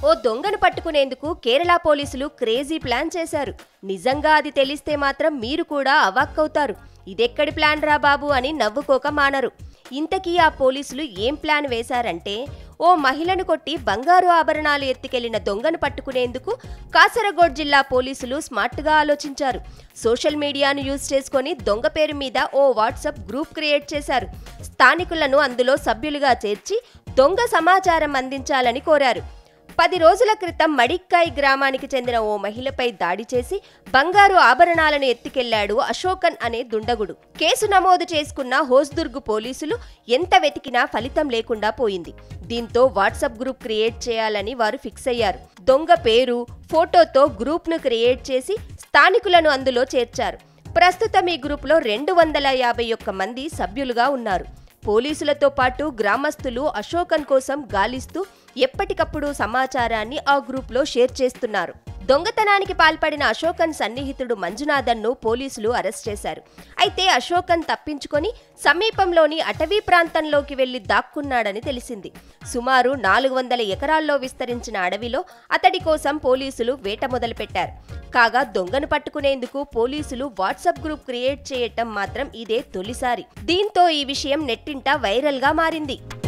ఓ దొంగను పట్టుకునేందుకు కేరళ పోలీసులు crazy plan చేశారు నిజంగా అది తెలిస్తే మాత్రం మీరు కూడా అవాక్కవుతారు ఇదెక్కడి ప్లాన్ రా బాబు అని నవ్వుకోక మానరు ఇంతకీ ఆ పోలీసులు ఏం ప్లాన్ వేశారంటే ఓ మహిళను కొట్టి బంగారు ఆభరణాలు ఎత్తుకెళ్లిన దొంగను పట్టుకునేందుకు కాసరగోడ్ జిల్లా పోలీసులు స్మార్ట్గా ఆలోచించారు సోషల్ మీడియాను యూజ్ చేసుకొని దొంగ పేరు మీద ఓ వాట్సాప్ గ్రూప్ క్రియేట్ చేశారు స్థానికులను అందులో సభ్యులుగా చేర్చి దొంగ సమాచారం అందించాలని కోరారు పది రోజుల క్రితం మడిక్కాయ్ గ్రామానికి చెందిన ఓ మహిళపై దాడి చేసి బంగారు ఆభరణాలను ఎత్తుకెళ్లాడు అశోకన్ అనే దుండగుడు కేసు నమోదు చేసుకున్న హోస్దుర్గ్ పోలీసులు ఎంత వెతికినా ఫలితం లేకుండా పోయింది దీంతో వాట్సాప్ గ్రూప్ క్రియేట్ చేయాలని వారు ఫిక్స్ అయ్యారు దొంగ పేరు ఫోటోతో గ్రూప్ను క్రియేట్ చేసి స్థానికులను అందులో చేర్చారు ప్రస్తుతం ఈ గ్రూప్లో రెండు వందల యాభై ఒక్క మంది సభ్యులుగా ఉన్నారు పోలీసులతో పాటు గ్రామస్తులు అశోకన్ కోసం గాలిస్తూ ఎప్పటికప్పుడు సమాచారాన్ని ఆ గ్రూప్లో షేర్ చేస్తున్నారు దొంగతనానికి పాల్పడిన అశోకన్ సన్నిహితుడు మంజునాథన్ను పోలీసులు అరెస్ట్ చేశారు అయితే అశోకన్ తప్పించుకొని సమీపంలోని అటవీ ప్రాంతంలోకి వెళ్లి దాక్కున్నాడని తెలిసింది సుమారు నాలుగు వందల ఎకరాల్లో విస్తరించిన అడవిలో అతడి కోసం పోలీసులు వేట మొదలుపెట్టారు కాగా దొంగను పట్టుకునేందుకు పోలీసులు వాట్సాప్ గ్రూప్ క్రియేట్ చేయటం మాత్రం ఇదే తొలిసారి దీంతో ఈ విషయం నెట్టింట వైరల్గా మారింది